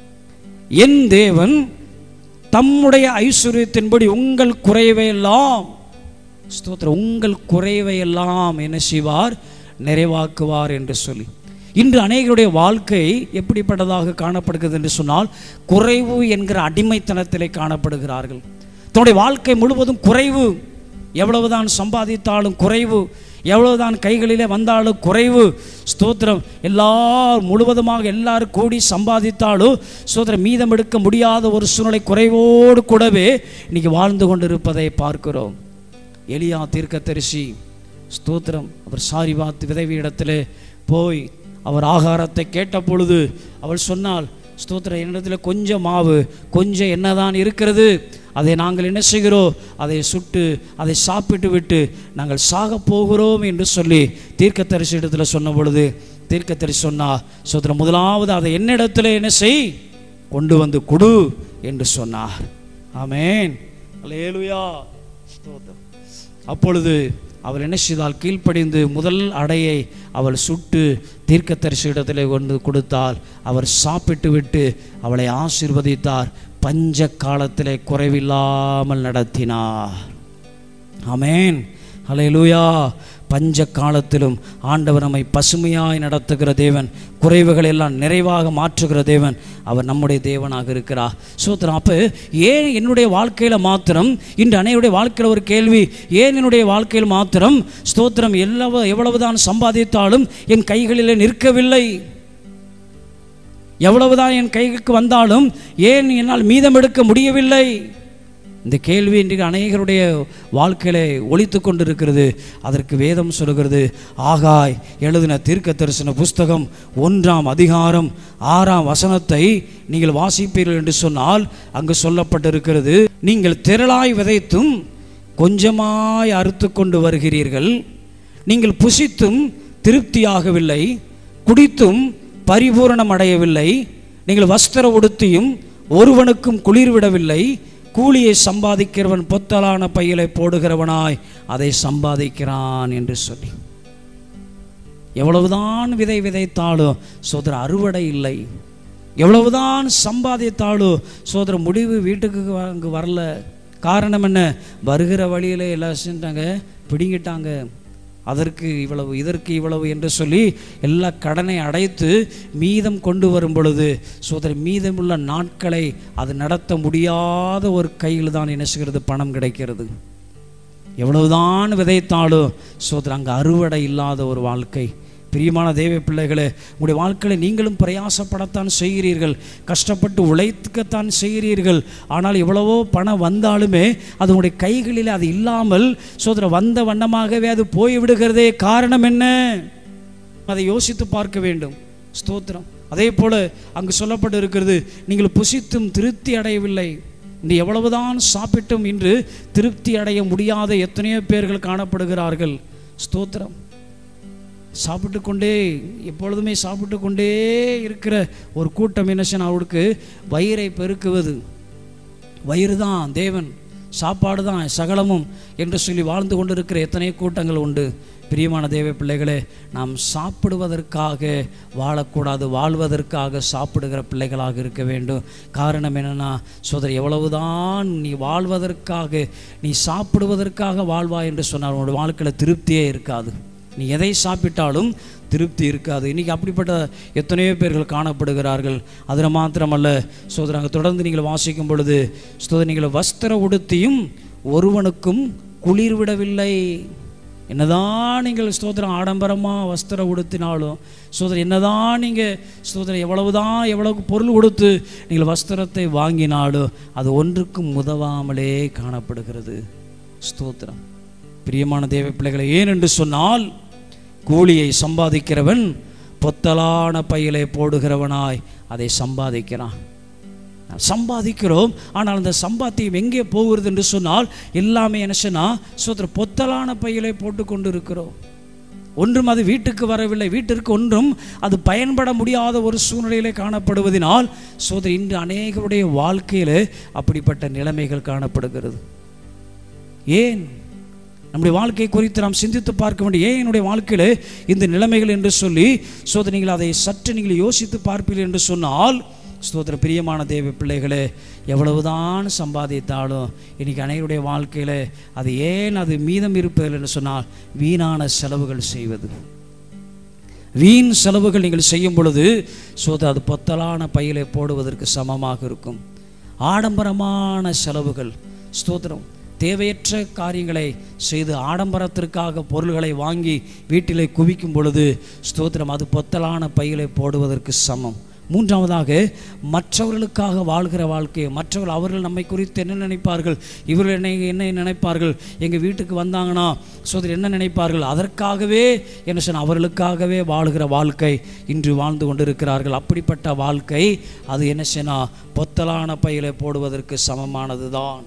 என் தேவன் தம்முடைய ஐஸ்வர்யத்தின்படி உங்கள் குறைவை எல்லாம் ஸ்தோத்திரம் உங்கள் குறைவை எல்லாம் என்ன செய்வார் நிறைவாக்குவார் என்று சொல்லி இன்று அநேகருடைய வாழ்க்கை எப்படிப்பட்டதாக காணப்படுகிறது என்று சொன்னால் குறைவு என்கிற அடிமைத்தனத்திலே காணப்படுகிறார்கள் தன்னுடைய வாழ்க்கை முழுவதும் குறைவு எவ்வளவுதான் சம்பாதித்தாலும் குறைவு எவ்வளவுதான் கைகளிலே வந்தாலும் குறைவு ஸ்தோத்திரம் எல்லார் முழுவதுமாக எல்லாரும் கூடி சம்பாதித்தாலும் ஸ்தோத்திரம் மீதம் எடுக்க முடியாத ஒரு சூழ்நிலை குறைவோடு கூடவே இன்னைக்கு வாழ்ந்து கொண்டிருப்பதை பார்க்கிறோம் எலியா தீர்க்கதரிசி ஸ்தோத்திரம் அவர் சாரிபாத் விதவியிடத்திலே போய் அவர் ஆகாரத்தை கேட்ட பொழுது அவள் சொன்னால் ஸ்தோத்திரம் என்னிடத்தில் கொஞ்சம் மாவு கொஞ்சம் என்னதான் இருக்கிறது அதை நாங்கள் என்ன செய்கிறோம் அதை சுட்டு அதை சாப்பிட்டு விட்டு நாங்கள் சாக போகிறோம் என்று சொல்லி தீர்க்கதரிசி இடத்துல சொன்ன பொழுது தீர்க்கதரிசி சொன்னா ஸ்தோத்திரம் முதலாவது அதை என்னிடத்தில் என்ன செய் கொண்டு வந்து கொடு என்று சொன்னார் ஆமென் அல்லேலூயா ஸ்தோத்திரம் அப்பொழுது அவள் என்ன செய்தால் கீழ்ப்படிந்து முதல் அடையை அவள் சுட்டு தீர்க்கதரிசியிடத்திலே கொண்டு கொடுத்தால் அவர் சாப்பிட்டு விட்டு அவளை ஆசீர்வதித்தார் பஞ்ச காலத்திலே குறைவில்லாமல் நடத்தினார் ஆமென் ஹalleluya பஞ்ச காலத்திலும் ஆண்டவர் நம்மை பசுமையாய் நடத்துகிற தேவன் குறைவுகள் எல்லாம் நிறைவாக மாற்றுகிற தேவன் அவர் நம்முடைய தேவனாக இருக்கிறார் சோத்திரம் அப்போ ஏன் என்னுடைய வாழ்க்கையில் மாத்திரம் இன்று அனைவருடைய வாழ்க்கையில் ஒரு கேள்வி ஏன் என்னுடைய வாழ்க்கையில் மாத்திரம் ஸ்தோத்திரம் எவ்வளவு எவ்வளவுதான் சம்பாதித்தாலும் என் கைகளிலே நிற்கவில்லை எவ்வளவுதான் என் கைக்கு வந்தாலும் ஏன் என்னால் மீதம் எடுக்க முடியவில்லை இந்த கேள்வி இன்றைக்கு அநேகருடைய வாழ்க்கையில ஒழித்து கொண்டிருக்கிறது அதற்கு வேதம் சொல்லுகிறது ஆகாய் எழுதின தீர்க்க தரிசன புஸ்தகம் ஒன்றாம் அதிகாரம் ஆறாம் வசனத்தை நீங்கள் வாசிப்பீர்கள் என்று சொன்னால் அங்கு சொல்லப்பட்டிருக்கிறது நீங்கள் திரளாய் விதைத்தும் கொஞ்சமாய் அறுத்து கொண்டு வருகிறீர்கள் நீங்கள் புசித்தும் திருப்தியாகவில்லை குடித்தும் பரிபூரணம் அடையவில்லை நீங்கள் வஸ்திர உடுத்தியும் ஒருவனுக்கும் குளிர் விடவில்லை கூலியை சம்பாதிக்கிறவன் பொத்தலான பையிலை போடுகிறவனாய் அதை சம்பாதிக்கிறான் என்று சொல்லி எவ்வளவுதான் விதை விதைத்தாலும் சோதர அறுவடை இல்லை எவ்வளவுதான் சம்பாதித்தாலும் சோதர முடிவு வீட்டுக்கு வ- அங்கு வரல காரணம் என்ன வருகிற வழியில எல்லாம் செஞ்சாங்க பிடிங்கிட்டாங்க அதற்கு இவ்வளவு இதற்கு இவ்வளவு என்று சொல்லி எல்லா கடனை அடைத்து மீதம் கொண்டு வரும் பொழுது சோதரி மீதமுள்ள நாட்களை அது நடத்த முடியாத ஒரு கையில் தான் என்ன செய்கிறது பணம் கிடைக்கிறது எவ்வளவுதான் விதைத்தாலும் சோதரர் அங்கே அறுவடை இல்லாத ஒரு வாழ்க்கை பிரியமான தேவ பிள்ளைகளே உங்களுடைய வாழ்க்கையில் நீங்களும் பிரயாசப்படத்தான் செய்கிறீர்கள் கஷ்டப்பட்டு உழைத்துக்கத்தான் செய்கிறீர்கள் ஆனால் எவ்வளவோ பணம் வந்தாலுமே அது உங்களுடைய கைகளில் அது இல்லாமல் சோதர வந்த வண்ணமாகவே அது போய்விடுகிறதே காரணம் என்ன அதை யோசித்து பார்க்க வேண்டும் ஸ்தோத்திரம் அதே போல அங்கு சொல்லப்பட்டு இருக்கிறது நீங்கள் புசித்தும் திருப்தி அடையவில்லை நீ எவ்வளவுதான் சாப்பிட்டும் இன்று திருப்தி அடைய முடியாத எத்தனையோ பேர்கள் காணப்படுகிறார்கள் ஸ்தோத்திரம் சாப்பிட்டு கொண்டே எப்பொழுதுமே சாப்பிட்டு கொண்டே இருக்கிற ஒரு கூட்டம் என்ன செய்யணும் அவருக்கு வயிறை பெருக்குவது வயிறு தான் தேவன் சாப்பாடு தான் சகலமும் என்று சொல்லி வாழ்ந்து கொண்டிருக்கிற எத்தனை கூட்டங்கள் உண்டு பிரியமான தேவ பிள்ளைகளே நாம் சாப்பிடுவதற்காக வாழக்கூடாது வாழ்வதற்காக சாப்பிடுகிற பிள்ளைகளாக இருக்க வேண்டும் காரணம் என்னன்னா சோதரி எவ்வளவுதான் நீ வாழ்வதற்காக நீ சாப்பிடுவதற்காக வாழ்வாய் என்று சொன்னால் உன்னோட வாழ்க்கையில் திருப்தியே இருக்காது நீ எதை சாப்பிட்டாலும் திருப்தி இருக்காது இன்றைக்கி அப்படிப்பட்ட எத்தனையோ பேர்கள் காணப்படுகிறார்கள் அதில் மாத்திரமல்ல சோதராங்க தொடர்ந்து நீங்கள் வாசிக்கும் பொழுது சோதரி நீங்கள் வஸ்திர உடுத்தியும் ஒருவனுக்கும் குளிர் விடவில்லை என்னதான் நீங்கள் ஸ்தோத்திரம் ஆடம்பரமாக வஸ்திரம் உடுத்தினாலும் சோதரன் என்னதான் நீங்கள் ஸ்தோத்திரம் எவ்வளவுதான் எவ்வளவு பொருள் கொடுத்து நீங்கள் வஸ்திரத்தை வாங்கினாலும் அது ஒன்றுக்கும் உதவாமலே காணப்படுகிறது ஸ்தோத்திரம் பிரியமான தேவ பிள்ளைகளை ஏன் என்று சொன்னால் கூலியை சம்பாதிக்கிறவன் பொத்தலான பையிலே போடுகிறவனாய் அதை சம்பாதிக்கிறான் நாம் சம்பாதிக்கிறோம் ஆனால் அந்த சம்பாத்தியம் எங்கே போகிறது என்று சொன்னால் எல்லாமே என்ன சொன்னா சோத்திர பொத்தலான பையிலே போட்டு கொண்டு இருக்கிறோம் ஒன்றும் அது வீட்டுக்கு வரவில்லை வீட்டிற்கு ஒன்றும் அது பயன்பட முடியாத ஒரு சூழ்நிலையிலே காணப்படுவதனால் சோதரி இன்று அநேகருடைய வாழ்க்கையிலே அப்படிப்பட்ட நிலைமைகள் காணப்படுகிறது ஏன் நம்முடைய வாழ்க்கை குறித்து நாம் சிந்தித்து பார்க்க வேண்டிய ஏன் என்னுடைய வாழ்க்கையில் இந்த நிலைமைகள் என்று சொல்லி சோதனை நீங்கள் அதை சற்று நீங்கள் யோசித்து பார்ப்பீர்கள் என்று சொன்னால் ஸ்தோத்திர பிரியமான தேவ பிள்ளைகளே எவ்வளவுதான் சம்பாதித்தாலும் இன்னைக்கு அனைவருடைய வாழ்க்கையில் அது ஏன் அது மீதம் இருப்பதில்லை என்று சொன்னால் வீணான செலவுகள் செய்வது வீண் செலவுகள் நீங்கள் செய்யும் பொழுது சோதர் அது பொத்தலான பையிலே போடுவதற்கு சமமாக இருக்கும் ஆடம்பரமான செலவுகள் ஸ்தோத்திரம் தேவையற்ற காரியங்களை செய்து ஆடம்பரத்திற்காக பொருள்களை வாங்கி வீட்டிலே குவிக்கும் பொழுது ஸ்தோத்திரம் அது பொத்தலான பையிலே போடுவதற்கு சமம் மூன்றாவதாக மற்றவர்களுக்காக வாழ்கிற வாழ்க்கை மற்றவர்கள் அவர்கள் நம்மை குறித்து என்ன நினைப்பார்கள் இவர்கள் என்ன என்ன நினைப்பார்கள் எங்கள் வீட்டுக்கு வந்தாங்கன்னா சோதரி என்ன நினைப்பார்கள் அதற்காகவே என்ன சொன்ன அவர்களுக்காகவே வாழ்கிற வாழ்க்கை இன்று வாழ்ந்து கொண்டிருக்கிறார்கள் அப்படிப்பட்ட வாழ்க்கை அது என்ன செய்யனா பொத்தலான பையிலே போடுவதற்கு சமமானது தான்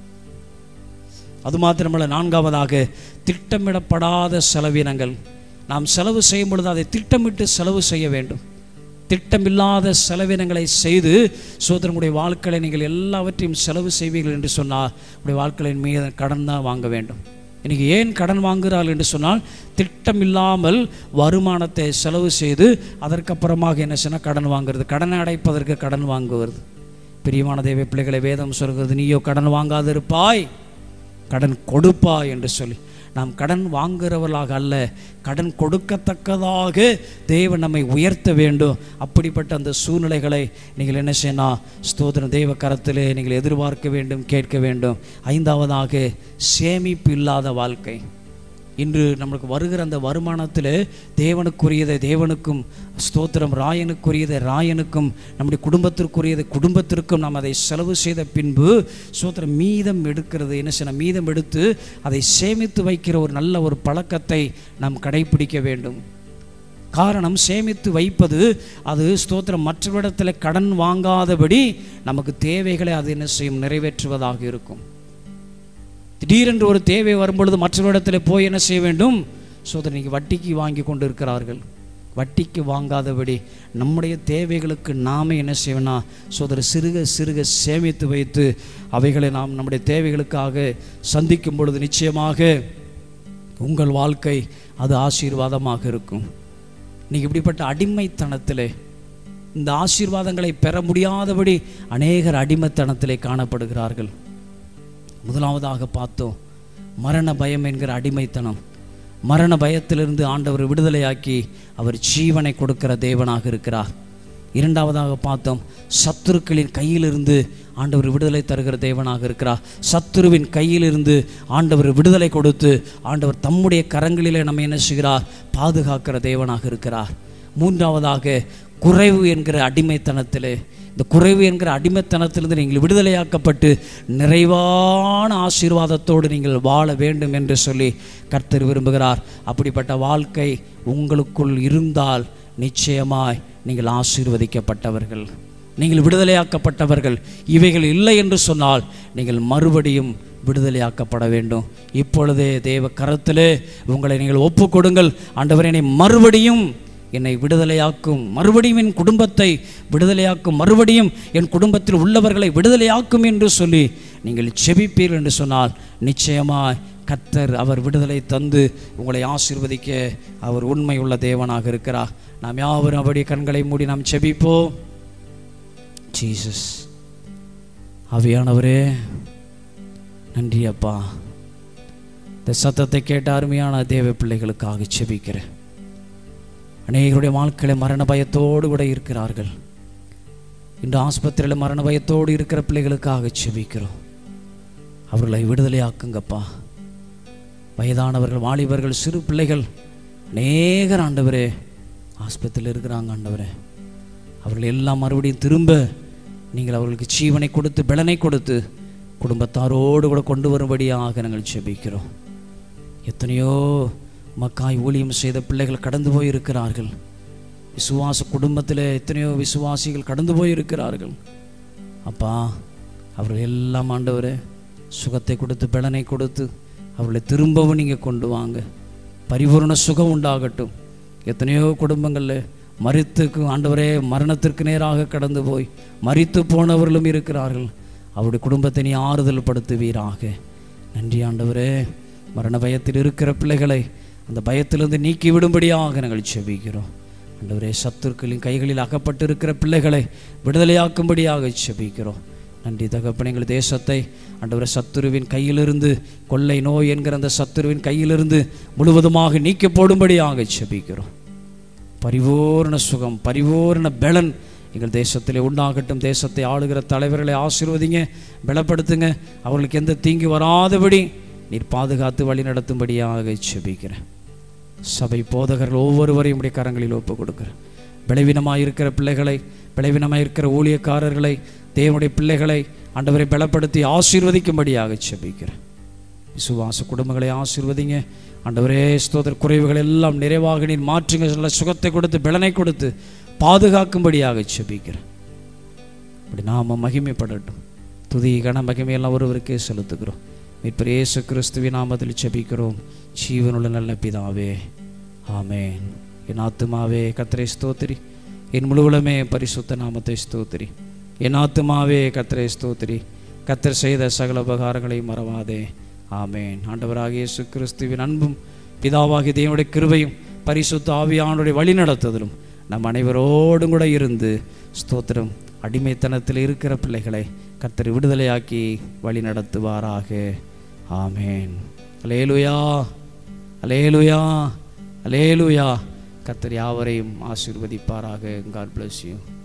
அது மாத்திரமல்ல நான்காவதாக திட்டமிடப்படாத செலவினங்கள் நாம் செலவு செய்யும் பொழுது அதை திட்டமிட்டு செலவு செய்ய வேண்டும் திட்டமில்லாத செலவினங்களை செய்து சோதரனுடைய வாழ்க்கையை நீங்கள் எல்லாவற்றையும் செலவு செய்வீர்கள் என்று சொன்னால் உடைய வாழ்க்கையின் மீது கடன் தான் வாங்க வேண்டும் இன்னைக்கு ஏன் கடன் வாங்குகிறார்கள் என்று சொன்னால் திட்டமில்லாமல் வருமானத்தை செலவு செய்து அதற்கப்புறமாக என்ன சொன்னால் கடன் வாங்குறது கடனை அடைப்பதற்கு கடன் வாங்குவது பிரியமான தேவ பிள்ளைகளை வேதம் சொல்கிறது நீயோ கடன் வாங்காதிருப்பாய் கடன் கொடுப்பாய் என்று சொல்லி நாம் கடன் வாங்குகிறவர்களாக அல்ல கடன் கொடுக்கத்தக்கதாக தேவன் நம்மை உயர்த்த வேண்டும் அப்படிப்பட்ட அந்த சூழ்நிலைகளை நீங்கள் என்ன செய்யணும் ஸ்தோத்திரம் தெய்வ கரத்திலே நீங்கள் எதிர்பார்க்க வேண்டும் கேட்க வேண்டும் ஐந்தாவதாக சேமிப்பு இல்லாத வாழ்க்கை இன்று நம்மளுக்கு வருகிற அந்த வருமானத்தில் தேவனுக்குரியதை தேவனுக்கும் ஸ்தோத்திரம் ராயனுக்குரியதை ராயனுக்கும் நம்முடைய குடும்பத்திற்குரியதை குடும்பத்திற்கும் நாம் அதை செலவு செய்த பின்பு ஸ்தோத்திரம் மீதம் எடுக்கிறது என்ன செய்யணும் மீதம் எடுத்து அதை சேமித்து வைக்கிற ஒரு நல்ல ஒரு பழக்கத்தை நாம் கடைபிடிக்க வேண்டும் காரணம் சேமித்து வைப்பது அது ஸ்தோத்திரம் மற்றவரிடத்தில் கடன் வாங்காதபடி நமக்கு தேவைகளை அது என்ன செய்யும் நிறைவேற்றுவதாக இருக்கும் திடீரென்று ஒரு தேவை வரும்பொழுது மற்றவரிடத்தில் போய் என்ன செய்ய வேண்டும் சோதனை நீங்கள் வட்டிக்கு வாங்கி கொண்டு இருக்கிறார்கள் வட்டிக்கு வாங்காதபடி நம்முடைய தேவைகளுக்கு நாமே என்ன செய்யணும்னா சோதர சிறுக சிறுக சேமித்து வைத்து அவைகளை நாம் நம்முடைய தேவைகளுக்காக சந்திக்கும் பொழுது நிச்சயமாக உங்கள் வாழ்க்கை அது ஆசீர்வாதமாக இருக்கும் நீங்கள் இப்படிப்பட்ட அடிமைத்தனத்திலே இந்த ஆசீர்வாதங்களை பெற முடியாதபடி அநேகர் அடிமைத்தனத்திலே காணப்படுகிறார்கள் முதலாவதாக பார்த்தோம் மரண பயம் என்கிற அடிமைத்தனம் மரண பயத்திலிருந்து ஆண்டவர் விடுதலையாக்கி அவர் ஜீவனை கொடுக்கிற தேவனாக இருக்கிறார் இரண்டாவதாக பார்த்தோம் சத்துருக்களின் கையிலிருந்து ஆண்டவர் விடுதலை தருகிற தேவனாக இருக்கிறார் சத்துருவின் கையிலிருந்து ஆண்டவர் விடுதலை கொடுத்து ஆண்டவர் தம்முடைய கரங்களிலே நம்ம என்ன செய்கிறார் பாதுகாக்கிற தேவனாக இருக்கிறார் மூன்றாவதாக குறைவு என்கிற அடிமைத்தனத்திலே இந்த குறைவு என்கிற அடிமைத்தனத்திலிருந்து நீங்கள் விடுதலையாக்கப்பட்டு நிறைவான ஆசீர்வாதத்தோடு நீங்கள் வாழ வேண்டும் என்று சொல்லி கர்த்தர் விரும்புகிறார் அப்படிப்பட்ட வாழ்க்கை உங்களுக்குள் இருந்தால் நிச்சயமாய் நீங்கள் ஆசீர்வதிக்கப்பட்டவர்கள் நீங்கள் விடுதலையாக்கப்பட்டவர்கள் இவைகள் இல்லை என்று சொன்னால் நீங்கள் மறுபடியும் விடுதலையாக்கப்பட வேண்டும் இப்பொழுதே தேவ கரத்திலே உங்களை நீங்கள் ஒப்புக்கொடுங்கள் ஆண்டவர் என்னை மறுபடியும் என்னை விடுதலையாக்கும் மறுபடியும் என் குடும்பத்தை விடுதலையாக்கும் மறுபடியும் என் குடும்பத்தில் உள்ளவர்களை விடுதலையாக்கும் என்று சொல்லி நீங்கள் செபிப்பீர்கள் என்று சொன்னால் நிச்சயமாய் கத்தர் அவர் விடுதலை தந்து உங்களை ஆசீர்வதிக்க அவர் உண்மை உள்ள தேவனாக இருக்கிறார் நாம் யாவரும் அப்படி கண்களை மூடி நாம் செபிப்போம் ஜீசஸ் ஆவியானவரே நன்றி அப்பா இந்த சத்தத்தை கேட்ட அருமையான தேவ பிள்ளைகளுக்காக செபிக்கிறேன் அநேகருடைய வாழ்க்கையில மரண பயத்தோடு கூட இருக்கிறார்கள் இன்று ஆஸ்பத்திரியில் மரண பயத்தோடு இருக்கிற பிள்ளைகளுக்காக செபிக்கிறோம் அவர்களை விடுதலையாக்குங்கப்பா வயதானவர்கள் வாலிபர்கள் சிறு பிள்ளைகள் அநேகர் ஆண்டவரே ஆஸ்பத்திரியில் இருக்கிறாங்க ஆண்டவரே அவர்கள் எல்லாம் மறுபடியும் திரும்ப நீங்கள் அவர்களுக்கு ஜீவனை கொடுத்து பலனை கொடுத்து குடும்பத்தாரோடு கூட கொண்டு வரும்படியாக நாங்கள் செபிக்கிறோம் எத்தனையோ மக்காய் ஊழியம் செய்த பிள்ளைகள் கடந்து போய் இருக்கிறார்கள் விசுவாச குடும்பத்தில் எத்தனையோ விசுவாசிகள் கடந்து போய் இருக்கிறார்கள் அப்பா அவர்கள் எல்லாம் ஆண்டவரே சுகத்தை கொடுத்து பலனை கொடுத்து அவர்களை திரும்பவும் நீங்கள் கொண்டு வாங்க பரிபூர்ண சுகம் உண்டாகட்டும் எத்தனையோ குடும்பங்களில் மரித்துக்கு ஆண்டவரே மரணத்திற்கு நேராக கடந்து போய் மரித்து போனவர்களும் இருக்கிறார்கள் அவருடைய குடும்பத்தை நீ ஆறுதல் படுத்துவீராக நன்றி ஆண்டவரே மரண பயத்தில் இருக்கிற பிள்ளைகளை அந்த பயத்திலிருந்து நீக்கி விடும்படியாக நாங்கள் செபிக்கிறோம் ஆண்டவரே சத்துருக்களின் கைகளில் அகப்பட்டு இருக்கிற பிள்ளைகளை விடுதலையாக்கும்படியாக செபிக்கிறோம் நன்றி தகப்பனே எங்கள் தேசத்தை ஆண்டவரே சத்துருவின் கையிலிருந்து கொள்ளை நோய் என்கிற அந்த சத்துருவின் கையிலிருந்து முழுவதுமாக நீக்கி போடும்படியாக செபிக்கிறோம் பரிபூர்ண சுகம் பரிபூர்ண பலன் எங்கள் தேசத்திலே உண்டாகட்டும் தேசத்தை ஆளுகிற தலைவர்களை ஆசீர்வதிங்க பலப்படுத்துங்க அவர்களுக்கு எந்த தீங்கு வராதபடி நீர் பாதுகாத்து வழி நடத்தும்படியாக செபிக்கிறேன் சபை போதகர்கள் ஒவ்வொருவரையும் உடைய கரங்களில் ஒப்பு கொடுக்கிறேன் பலவீனமாக இருக்கிற பிள்ளைகளை பலவீனமாக இருக்கிற ஊழியக்காரர்களை தேவனுடைய பிள்ளைகளை ஆண்டவரை பலப்படுத்தி ஆசீர்வதிக்கும்படியாக செபிக்கிறேன் விசுவாச குடும்பங்களை ஆசீர்வதிங்க ஆண்டவரே ஸ்தோதர் குறைவுகள் எல்லாம் நிறைவாக நீர் மாற்றுங்க நல்ல சுகத்தை கொடுத்து பலனை கொடுத்து பாதுகாக்கும்படியாக செபிக்கிறேன் அப்படி நாம மகிமைப்படட்டும் துதி கன மகிமையெல்லாம் ஒருவருக்கே செலுத்துகிறோம் மீட்பர் இயேசு கிறிஸ்துவின் நாமத்தில் செபிக்கிறோம் ஜீவனுள்ள நல்ல பிதாவே ஆமேன் என் ஆத்துமாவே கத்தரை ஸ்தோத்திரி என் முழுவலுமே பரிசுத்த நாமத்தை ஸ்தோத்திரி என் ஆத்துமாவே கத்தரை ஸ்தோத்திரி கத்தர் செய்த சகல உபகாரங்களை மறவாதே ஆமேன் ஆண்டவராகிய இயேசு கிறிஸ்துவின் அன்பும் பிதாவாகிய தேவனுடைய கிருபையும் பரிசுத்த ஆவியானுடைய வழி நடத்துதலும் நம் அனைவரோடும் கூட இருந்து ஸ்தோத்திரம் அடிமைத்தனத்தில் இருக்கிற பிள்ளைகளை கர்த்தர் விடுதலையாக்கி வழி நடத்துவாராக ஆமேன் அலேலுயா அலேலுயா அலேலுயா கர்த்தர் யாவரையும் ஆசீர்வதிப்பாராக காட் bless you